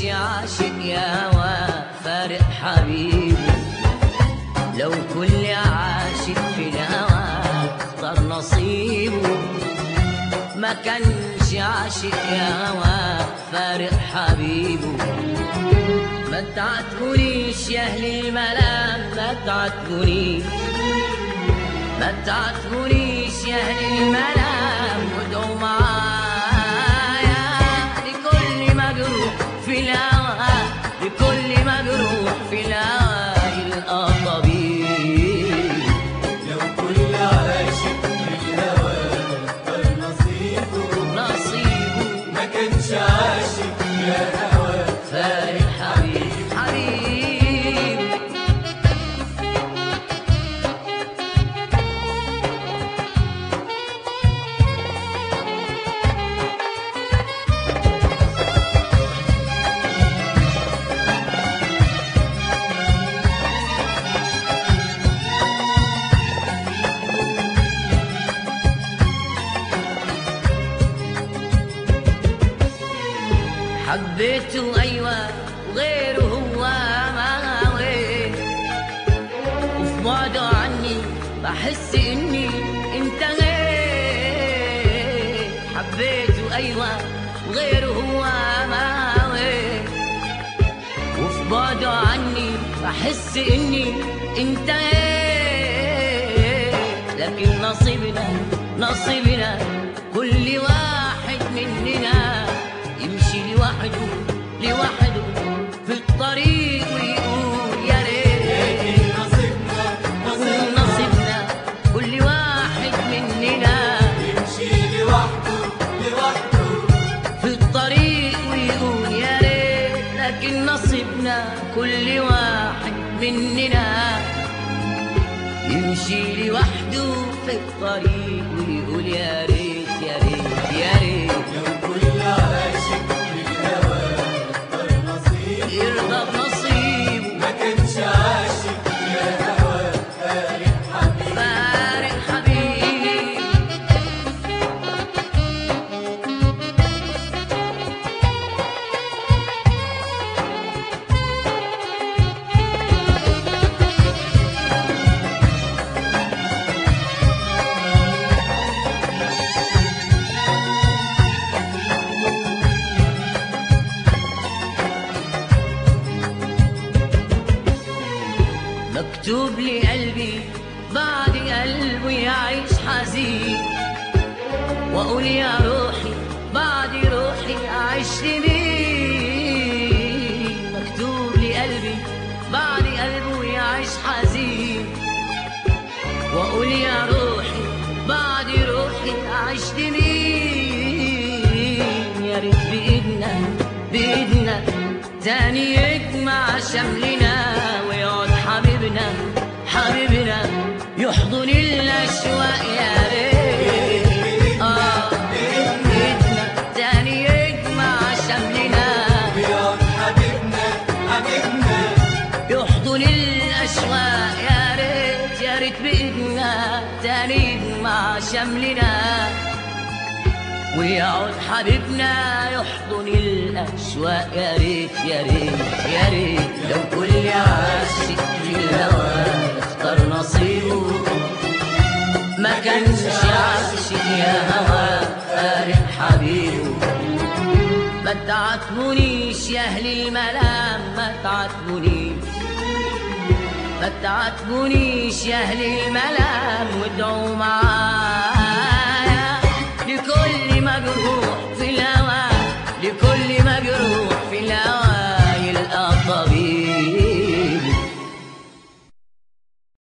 عاشق يا هوى فارق حبيبي لو كل عاشق في الهوى اختار نصيبه ما كانش عاشق يا هوى فارق حبيبه ما تعاتبونيش يا اهل الملام ما تعاتبونيش ما تعاتبونيش يا اهل الملام وادعوا معايا لكل مجروح في الهوى لكل مجروح في الهوى يلقى طبيب لو كل عاشق في الهوى اختار نصيبه نصيبه ما كانش عاشق يا هوى فارق حبيب حبيب حبيته أيوة غيره هو ما وين وفي بعده عني بحس إني انتهيت حبيته أيوة غيره هو ما وين وفي بعده عني بحس إني انتهيت لكن نصيبنا نصيبنا كل واحد مننا يمشي لوحده لوحده في الطريق ويقول يا ريت لكن نصيبنا نصيبنا نصيبنا كل واحد مننا يمشي لوحده لوحده في الطريق ويقول يا ريت لكن نصيبنا كل واحد مننا يمشي لوحده في الطريق ويقول يا ريت يا ريت يا ريت لو كل عاشق في الهوى اختار نصيبه يرضى بنصيبه ما كانش عاشق يا هوى فارق حبيبي فارق حبيبي مكتوب لي قلبي بعد قلبه يعيش حزين واقول يا روحي بعد روحي اعيش لمين مكتوب لي قلبي بعد قلبه يعيش حزين واقول يا روحي بعد روحي اعيش لمين يا ريت بايدنا بايدنا تاني يجمع شملنا ويقعد حبيبنا حبيبنا يحضن الاشواق يا ريت اه بايدنا تاني يجمع شملنا ويقعد حبيبنا حبيبنا يحضن الأشواق يا ريت يا ريت بإيدنا تاني مع شملنا ويقعد حبيبنا يحضن الأشواق يا ريت يا ريت يا ريت لو كل عاشق في الهوى اختار نصيبه ما كانش عاشق يا هوى فارق حبيبه ما تعاتبونيش يا اهل الملام ما تعاتبونيش ما تعاتبونيش يا اهل الملام وادعوا معايا